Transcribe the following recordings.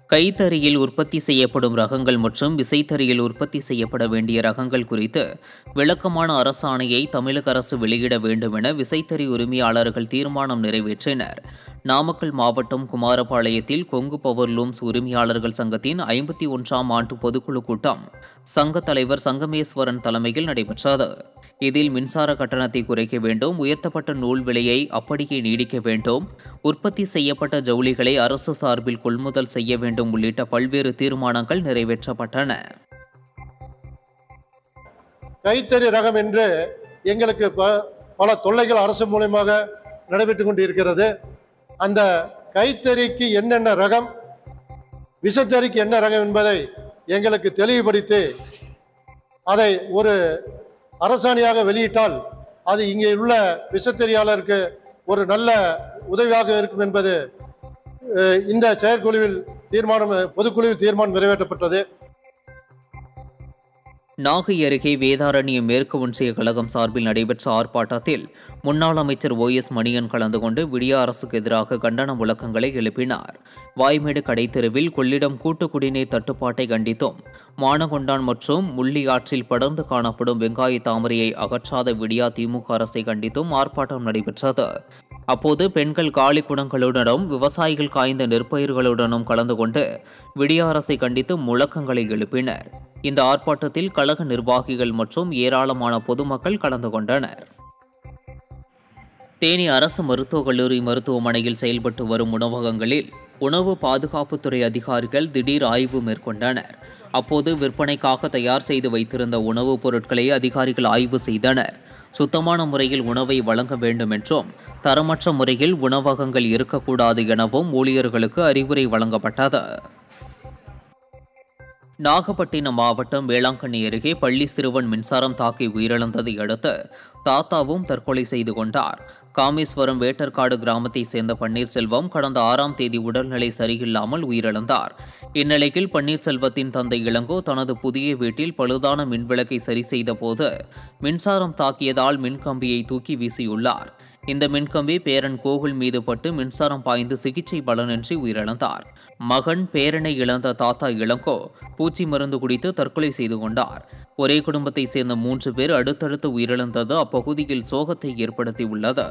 கைத்தறியில் உற்பத்தி செய்யப்படும் ரகங்கள் மற்றும் விசைத்தறியில் உற்பத்தி செய்யப்பட வேண்டிய ரகங்கள் குறித்து விளக்கமான அரசாணையை தமிழக அரசு வெளியிட வேண்டும் என விசைத்தறி உரிமையாளர்கள் தீர்மானம் நிறைவேற்றினர் நாமக்கல் மாவட்டம் குமாரபாளையத்தில் கொங்கு பவர் லூம்ஸ் உரிமையாளர்கள் சங்கத்தின் ஐம்பத்தி ஒன்றாம் ஆண்டு பொதுக்குழு கூட்டம் சங்க தலைவர் சங்கமேஸ்வரன் தலைமையில் நடைபெற்றது இதில் மின்சார கட்டணத்தை குறைக்க வேண்டும் உயர்த்தப்பட்ட நூல் விலையை அப்படியே நீடிக்க வேண்டும் உற்பத்தி செய்யப்பட்ட ஜவுளிகளை அரசு சார்பில் கொள்முதல் செய்ய வேண்டும் உள்ளிட்ட பல்வேறு தீர்மானங்கள் நிறைவேற்றப்பட்டன கைத்தறி ரகம் என்று எங்களுக்கு ப- பல தொல்லைகள் அரசு மூலயமாக நடைபெற்று கொண்டு இருக்கிறது அந்த கைத்தறிக்கு என்னென்ன ரகம் விசத்தறிக்கு என்ன ரகம் என்பதை எங்களுக்கு தெளிவுபடுத்தி அதை ஒரு அரசாணையாக வெளியிட்டால் அது இங்கே உள்ள விசத்தறியாளருக்கு ஒரு நல்ல உதவியாக இருக்கும் என்பது அஹ், இந்த செயற்குழுவில் தீர்மானம் பொதுக்குழுவில் தீர்மானம் நிறைவேற்றப்பட்டது நாகை அருகே வேதாரண்யம் மேற்கு ஒன்றிய கழகம் சார்பில் நடைபெற்ற ஆர்ப்பாட்டத்தில் முன்னாள் அமைச்சர் ஓ எஸ் மணியன் கலந்து கொண்டு விடிய அரசுக்கு எதிராக கண்டன முழக்கங்களை எழுப்பினார் வாய்மேடு கடைத்தெருவில் கொள்ளிடம் கூட்டு குடிநீர் தட்டுப்பாட்டை கண்டித்தும் மானகொண்டான் மற்றும் முள்ளி ஆற்றில் படர்ந்து காணப்படும் வெங்காய தாமரையை அகற்றாத விடியா திமுக அரசை கண்டித்தும் ஆர்ப்பாட்டம் நடைபெற்றது அப்போது பெண்கள் காலி குடங்களுடனும் விவசாயிகள் காய்ந்த நெற்பயிர்களுடனும் கலந்து கொண்டு விடிய அரசை கண்டித்து முழக்கங்களை எழுப்பினர் இந்த ஆர்ப்பாட்டத்தில் கழக நிர்வாகிகள் மற்றும் ஏராளமான பொதுமக்கள் கலந்து கொண்டனர் தேனி அரசு மருத்துவக் கல்லூரி மருத்துவமனையில் செயல்பட்டு வரும் உணவகங்களில் உணவு பாதுகாப்புத்துறை அதிகாரிகள் திடீர் ஆய்வு மேற்கொண்டனர் அப்போது விற்பனைக்காக தயார் செய்து வைத்திருந்த உணவுப் பொருட்களை அதிகாரிகள் ஆய்வு செய்தனர் சுத்தமான முறையில் உணவை வழங்க வேண்டும் என்றும் தரமற்ற முறையில் உணவகங்கள் இருக்கக்கூடாது எனவும் ஊழியர்களுக்கு அறிவுரை வழங்கப்பட்டது நாகப்பட்டினம் மாவட்டம் வேளாங்கண்ணி அருகே பள்ளி சிறுவன் மின்சாரம் தாக்கி உயிரிழந்ததை அடுத்து தாத்தாவும் தற்கொலை செய்து கொண்டார் காமேஸ்வரம் வேட்டர்காடு கிராமத்தைச் சேர்ந்த பன்னீர்செல்வம் கடந்த ஆறாம் தேதி உடல்நிலை சரியில்லாமல் உயிரிழந்தார் இந்நிலையில் பன்னீர்செல்வத்தின் தந்தை இளங்கோ தனது புதிய வீட்டில் பழுதான மின்விளக்கை சரி செய்த போது மின்சாரம் தாக்கியதால் மின்கம்பியை தூக்கி வீசியுள்ளார் இந்த மின்கம்பி பேரன் கோகுல் மீது பட்டு மின்சாரம் பாய்ந்து சிகிச்சை பலனின்றி உயிரிழந்தார் மகன் பேரனை இழந்த தாத்தா இளங்கோ பூச்சி மருந்து குடித்து தற்கொலை செய்து கொண்டார் ஒரே குடும்பத்தைச் சேர்ந்த மூன்று பேர் அடுத்தடுத்து உயிரிழந்தது அப்பகுதியில் சோகத்தை ஏற்படுத்தியுள்ளது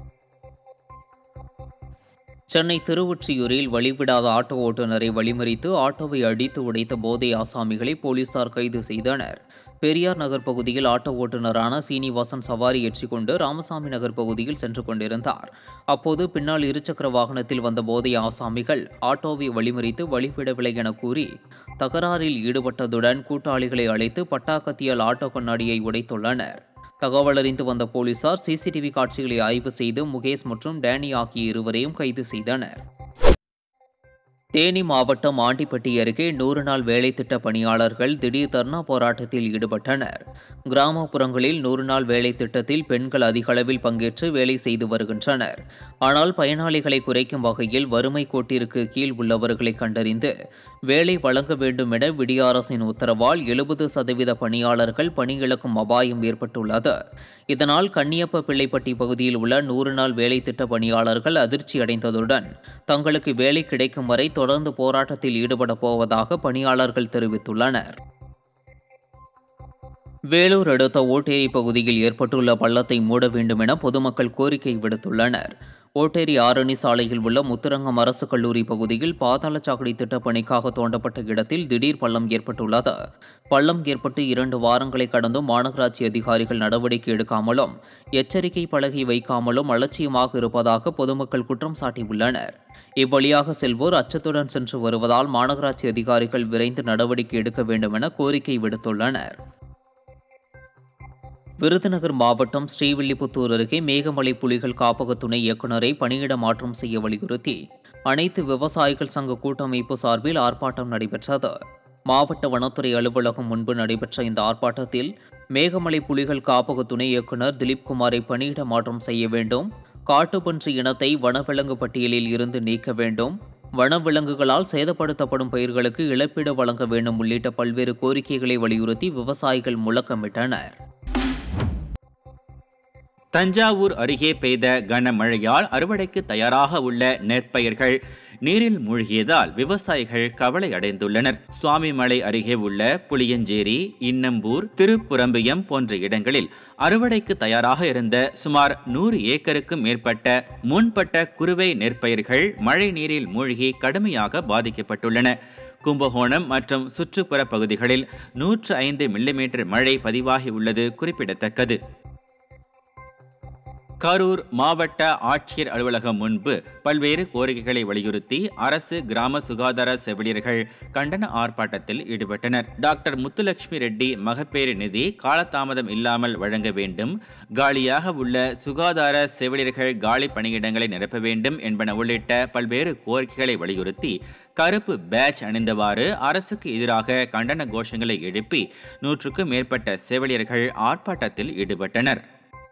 சென்னை திருவொற்றியூரில் வழிவிடாத ஆட்டோ ஓட்டுநரை வழிமறித்து ஆட்டோவை அடித்து உடைத்த போதை ஆசாமிகளை போலீசார் கைது செய்தனர் பெரியார் நகர் பகுதியில் ஆட்டோ ஓட்டுநரான சீனிவாசன் சவாரி ஏற்றிக்கொண்டு ராமசாமி நகர் பகுதியில் சென்று கொண்டிருந்தார் அப்போது பின்னால் இருசக்கர வாகனத்தில் வந்த போதை ஆசாமிகள் ஆட்டோவை வழிமறித்து வழிவிடவில்லை என கூறி தகராறில் ஈடுபட்டதுடன் கூட்டாளிகளை அழைத்து பட்டாக்கத்தியால் ஆட்டோ கண்ணாடியை உடைத்துள்ளனர் தகவல் அறிந்து வந்த போலீசார் சிசிடிவி காட்சிகளை ஆய்வு செய்து முகேஷ் மற்றும் டேனி ஆகிய இருவரையும் கைது செய்தனர் தேனி மாவட்டம் ஆண்டிப்பட்டி அருகே நூறு நாள் வேலை திட்ட பணியாளர்கள் திடீர் தர்ணா போராட்டத்தில் ஈடுபட்டனர் கிராமப்புறங்களில் நூறு நாள் வேலை திட்டத்தில் பெண்கள் அதிக அளவில் பங்கேற்று வேலை செய்து வருகின்றனர் ஆனால் பயனாளிகளை குறைக்கும் வகையில் வறுமை கோட்டிற்கு கீழ் உள்ளவர்களை கண்டறிந்து வேலை வழங்க வேண்டும் என விடிய அரசின் உத்தரவால் எழுபது சதவீத பணியாளர்கள் பணியிழக்கும் அபாயம் ஏற்பட்டுள்ளது இதனால் கன்னியப்ப பிள்ளைப்பட்டி பகுதியில் உள்ள நூறு நாள் வேலை திட்ட பணியாளர்கள் அதிர்ச்சி அடைந்ததுடன் தங்களுக்கு வேலை கிடைக்கும் வரை தொடர்ந்து போராட்டத்தில் ஈடுபடப் போவதாக பணியாளர்கள் தெரிவித்துள்ளனர் வேலூர் அடுத்த ஓட்டேரி பகுதியில் ஏற்பட்டுள்ள பள்ளத்தை மூட வேண்டும் என பொதுமக்கள் கோரிக்கை விடுத்துள்ளனர் ஓட்டேரி ஆரணி சாலையில் உள்ள முத்துரங்கம் அரசு கல்லூரி பகுதியில் பாதாள சாக்கடை திட்டப் பணிக்காக தோண்டப்பட்ட இடத்தில் திடீர் பள்ளம் ஏற்பட்டுள்ளது பள்ளம் ஏற்பட்டு இரண்டு வாரங்களை கடந்தும் மாநகராட்சி அதிகாரிகள் நடவடிக்கை எடுக்காமலும் எச்சரிக்கை பலகை வைக்காமலும் அலட்சியமாக இருப்பதாக பொதுமக்கள் குற்றம் சாட்டியுள்ளனர் இவ்வழியாக செல்வோர் அச்சத்துடன் சென்று வருவதால் மாநகராட்சி அதிகாரிகள் விரைந்து நடவடிக்கை எடுக்க வேண்டும் என கோரிக்கை விடுத்துள்ளனர் விருதுநகர் மாவட்டம் ஸ்ரீவில்லிபுத்தூர் அருகே மேகமலை புலிகள் காப்பக துணை இயக்குநரை பணியிட மாற்றம் செய்ய வலியுறுத்தி அனைத்து விவசாயிகள் சங்க கூட்டமைப்பு சார்பில் ஆர்ப்பாட்டம் நடைபெற்றது மாவட்ட வனத்துறை அலுவலகம் முன்பு நடைபெற்ற இந்த ஆர்ப்பாட்டத்தில் மேகமலை புலிகள் காப்பக துணை இயக்குநர் திலீப் குமாரை பணியிட மாற்றம் செய்ய வேண்டும் காட்டுப்பன்றி இனத்தை வனவிலங்கு பட்டியலில் இருந்து நீக்க வேண்டும் வனவிலங்குகளால் சேதப்படுத்தப்படும் பயிர்களுக்கு இழப்பீடு வழங்க வேண்டும் உள்ளிட்ட பல்வேறு கோரிக்கைகளை வலியுறுத்தி விவசாயிகள் முழக்கமிட்டனர் தஞ்சாவூர் அருகே பெய்த கனமழையால் அறுவடைக்கு தயாராக உள்ள நெற்பயிர்கள் நீரில் மூழ்கியதால் விவசாயிகள் கவலை அடைந்துள்ளனர் சுவாமிமலை அருகே உள்ள புளியஞ்சேரி இன்னம்பூர் திருப்புரம்பியம் போன்ற இடங்களில் அறுவடைக்கு தயாராக இருந்த சுமார் நூறு ஏக்கருக்கும் மேற்பட்ட முன்பட்ட குறுவை நெற்பயிர்கள் மழை நீரில் மூழ்கி கடுமையாக பாதிக்கப்பட்டுள்ளன கும்பகோணம் மற்றும் சுற்றுப்புற பகுதிகளில் நூற்று ஐந்து மில்லிமீட்டர் மழை பதிவாகி உள்ளது குறிப்பிடத்தக்கது கரூர் மாவட்ட ஆட்சியர் அலுவலகம் முன்பு பல்வேறு கோரிக்கைகளை வலியுறுத்தி அரசு கிராம சுகாதார செவிலியர்கள் கண்டன ஆர்ப்பாட்டத்தில் ஈடுபட்டனர் டாக்டர் முத்துலட்சுமி ரெட்டி மகப்பேறு நிதி காலதாமதம் இல்லாமல் வழங்க வேண்டும் காலியாக உள்ள சுகாதார செவிலியர்கள் காலி பணியிடங்களை நிரப்ப வேண்டும் என்பன உள்ளிட்ட பல்வேறு கோரிக்கைகளை வலியுறுத்தி கருப்பு பேட்ச் அணிந்தவாறு அரசுக்கு எதிராக கண்டன கோஷங்களை எழுப்பி நூற்றுக்கும் மேற்பட்ட செவிலியர்கள் ஆர்ப்பாட்டத்தில் ஈடுபட்டனர்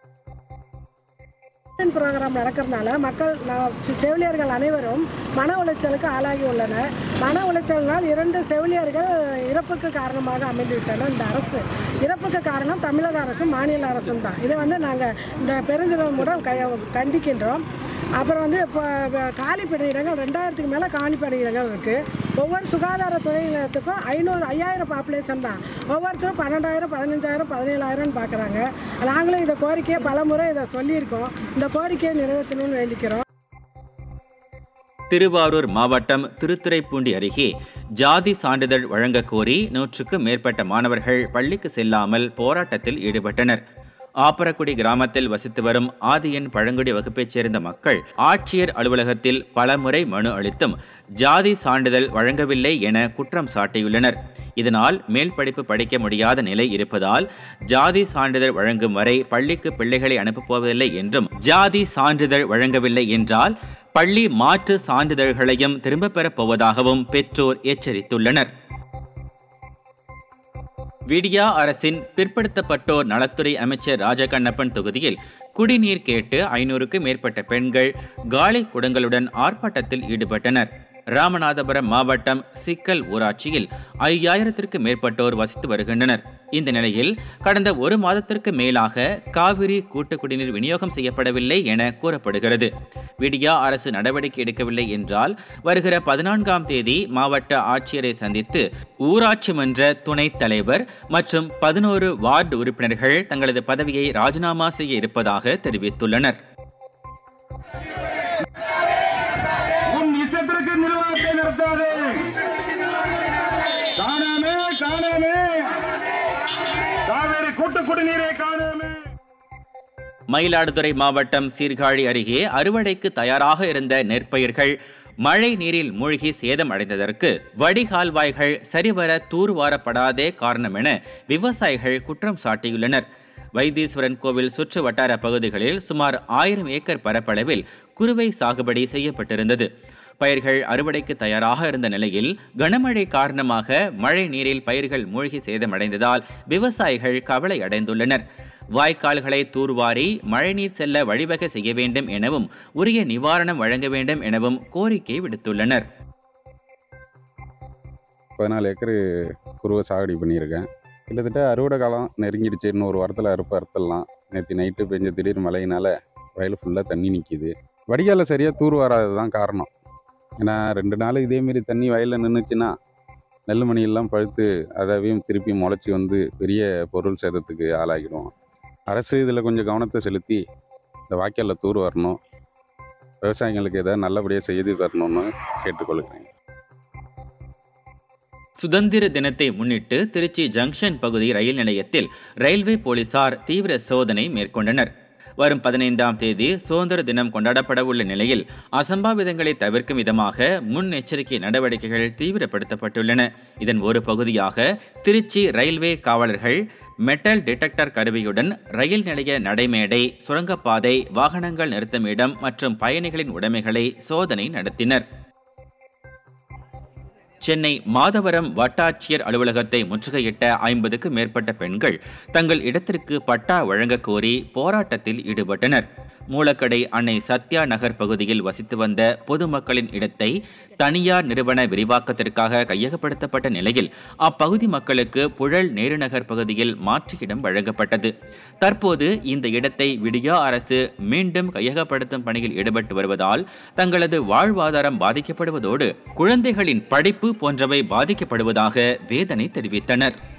ப்ரோக்ராம் நடக்கிறதுனால மக்கள் நா- செவிலியர்கள் அனைவரும் மன உளைச்சலுக்கு ஆளாகி உள்ளனர் மன உளைச்சலினால் இரண்டு செவிலியர்கள் இறப்புக்கு காரணமாக அமைந்துவிட்டனர் இந்த அரசு இறப்புக்கு காரணம் தமிழக அரசும் மாநில அரசும் தான் இதை வந்து நாங்கள் இந்த பெருந்திரம் மூலம் க கண்டிக்கின்றோம் அப்புறம் வந்து இப்போ காலி பணியிடங்கள் ரெண்டாயிரத்துக்கு மேலே காலி பணியிடங்கள் இருக்குது ஒவ்வொரு சுகாதாரத்துறை நிலையத்துக்கும் ஐநூறு ஐயாயிரம் பாப்புலேஷன் தான் ஒவ்வொருத்தரும் பன்னெண்டாயிரம் பதினஞ்சாயிரம் பதினேழாயிரம்னு பார்க்குறாங்க நாங்களும் இந்த கோரிக்கையை பலமுறை இதை சொல்லியிருக்கோம் இந்த கோரிக்கையை நிறைவேற்றணும்னு வேண்டிக்கிறோம் திருவாரூர் மாவட்டம் திருத்துறைப்பூண்டி அருகே ஜாதி சான்றிதழ் வழங்கக் கோரி நூற்றுக்கும் மேற்பட்ட மாணவர்கள் பள்ளிக்கு செல்லாமல் போராட்டத்தில் ஈடுபட்டனர் ஆப்பரக்குடி கிராமத்தில் வசித்து வரும் ஆதியன் பழங்குடி வகுப்பைச் சேர்ந்த மக்கள் ஆட்சியர் அலுவலகத்தில் பலமுறை மனு அளித்தும் ஜாதி சான்றிதழ் வழங்கவில்லை என குற்றம் சாட்டியுள்ளனர் இதனால் மேல் படிப்பு படிக்க முடியாத நிலை இருப்பதால் ஜாதி சான்றிதழ் வழங்கும் வரை பள்ளிக்கு பிள்ளைகளை அனுப்பப் போவதில்லை என்றும் ஜாதி சான்றிதழ் வழங்கவில்லை என்றால் பள்ளி மாற்று சான்றிதழ்களையும் திரும்பப் பெறப் போவதாகவும் பெற்றோர் எச்சரித்துள்ளனர் விடியா அரசின் பிற்படுத்தப்பட்டோர் நலத்துறை அமைச்சர் ராஜகண்ணப்பன் தொகுதியில் குடிநீர் கேட்டு ஐநூறுக்கும் மேற்பட்ட பெண்கள் காலி குடங்களுடன் ஆர்ப்பாட்டத்தில் ஈடுபட்டனர் ராமநாதபுரம் மாவட்டம் சிக்கல் ஊராட்சியில் ஐயாயிரத்திற்கு மேற்பட்டோர் வசித்து வருகின்றனர் இந்த நிலையில் கடந்த ஒரு மாதத்திற்கு மேலாக காவிரி கூட்டு குடிநீர் விநியோகம் செய்யப்படவில்லை என கூறப்படுகிறது விடியா அரசு நடவடிக்கை எடுக்கவில்லை என்றால் வருகிற பதினான்காம் தேதி மாவட்ட ஆட்சியரை சந்தித்து ஊராட்சி மன்ற துணைத் தலைவர் மற்றும் பதினோரு வார்டு உறுப்பினர்கள் தங்களது பதவியை ராஜினாமா செய்ய இருப்பதாக தெரிவித்துள்ளனர் உன் இஷ்டத்திற்கு நிர்வாகத்தை நடத்தாதே காணாமே காணாமே காவேரி கூட்டு குடிநீரை காணாமே மயிலாடுதுறை மாவட்டம் சீர்காழி அருகே அறுவடைக்கு தயாராக இருந்த நெற்பயிர்கள் மழை நீரில் மூழ்கி சேதம் அடைந்ததற்கு வடிகால்வாய்கள் சரிவர தூர்வாரப்படாதே காரணம் என விவசாயிகள் குற்றம் சாட்டியுள்ளனர் வைத்தீஸ்வரன் கோவில் சுற்று வட்டார பகுதிகளில் சுமார் ஆயிரம் ஏக்கர் பரப்பளவில் குறுவை சாகுபடி செய்யப்பட்டிருந்தது பயிர்கள் அறுவடைக்கு தயாராக இருந்த நிலையில் கனமழை காரணமாக மழை நீரில் பயிர்கள் மூழ்கி சேதமடைந்ததால் விவசாயிகள் கவலை அடைந்துள்ளனர் வாய்க்கால்களை தூர்வாரி மழைநீர் செல்ல வழிவகை செய்ய வேண்டும் எனவும் உரிய நிவாரணம் வழங்க வேண்டும் எனவும் கோரிக்கை விடுத்துள்ளனர் பதினாலு ஏக்கர் குருவை சாகுபடி பண்ணியிருக்கேன் கிட்டத்தட்ட அறுவடை காலம் நெருங்கிடுச்சு இன்னும் ஒரு வாரத்தில் அறுப்பு அறுத்துடலாம் நேற்று நைட்டு பெஞ்ச திடீர் மழையினால வயல் ஃபுல்லாக தண்ணி நிற்கிது வடிகால சரியாக தூர் வராதது தான் காரணம் ஏன்னா ரெண்டு நாள் இதேமாரி தண்ணி வயலில் நின்றுச்சுன்னா நெல் மணியெல்லாம் பழுத்து அதையும் திருப்பி முளைச்சி வந்து பெரிய பொருள் சேதத்துக்கு ஆளாகிடும் அரசு இதில் கொஞ்சம் கவனத்தை செலுத்தி இந்த வாய்க்காலில் தூர் வரணும் விவசாயிகளுக்கு ஏதாவது நல்லபடியாக செய்து தரணும்னு கேட்டுக்கொள்கிறேன் சுதந்திர தினத்தை முன்னிட்டு திருச்சி ஜங்ஷன் பகுதி ரயில் நிலையத்தில் ரயில்வே போலீசார் தீவிர சோதனை மேற்கொண்டனர் வரும் பதினைந்தாம் தேதி சுதந்திர தினம் கொண்டாடப்பட உள்ள நிலையில் அசம்பாவிதங்களை தவிர்க்கும் விதமாக முன்னெச்சரிக்கை நடவடிக்கைகள் தீவிரப்படுத்தப்பட்டுள்ளன இதன் ஒரு பகுதியாக திருச்சி ரயில்வே காவலர்கள் மெட்டல் டிடெக்டர் கருவியுடன் ரயில் நிலைய நடைமேடை சுரங்கப்பாதை வாகனங்கள் நிறுத்துமிடம் மற்றும் பயணிகளின் உடைமைகளை சோதனை நடத்தினர் சென்னை மாதவரம் வட்டாட்சியர் அலுவலகத்தை முற்றுகையிட்ட ஐம்பதுக்கு மேற்பட்ட பெண்கள் தங்கள் இடத்திற்கு பட்டா வழங்கக் கோரி போராட்டத்தில் ஈடுபட்டனர் மூலக்கடை அன்னை சத்யா நகர் பகுதியில் வசித்து வந்த பொதுமக்களின் இடத்தை தனியார் நிறுவன விரிவாக்கத்திற்காக கையகப்படுத்தப்பட்ட நிலையில் அப்பகுதி மக்களுக்கு புழல் நேருநகர் பகுதியில் மாற்று இடம் வழங்கப்பட்டது தற்போது இந்த இடத்தை விடியா அரசு மீண்டும் கையகப்படுத்தும் பணியில் ஈடுபட்டு வருவதால் தங்களது வாழ்வாதாரம் பாதிக்கப்படுவதோடு குழந்தைகளின் படிப்பு போன்றவை பாதிக்கப்படுவதாக வேதனை தெரிவித்தனர்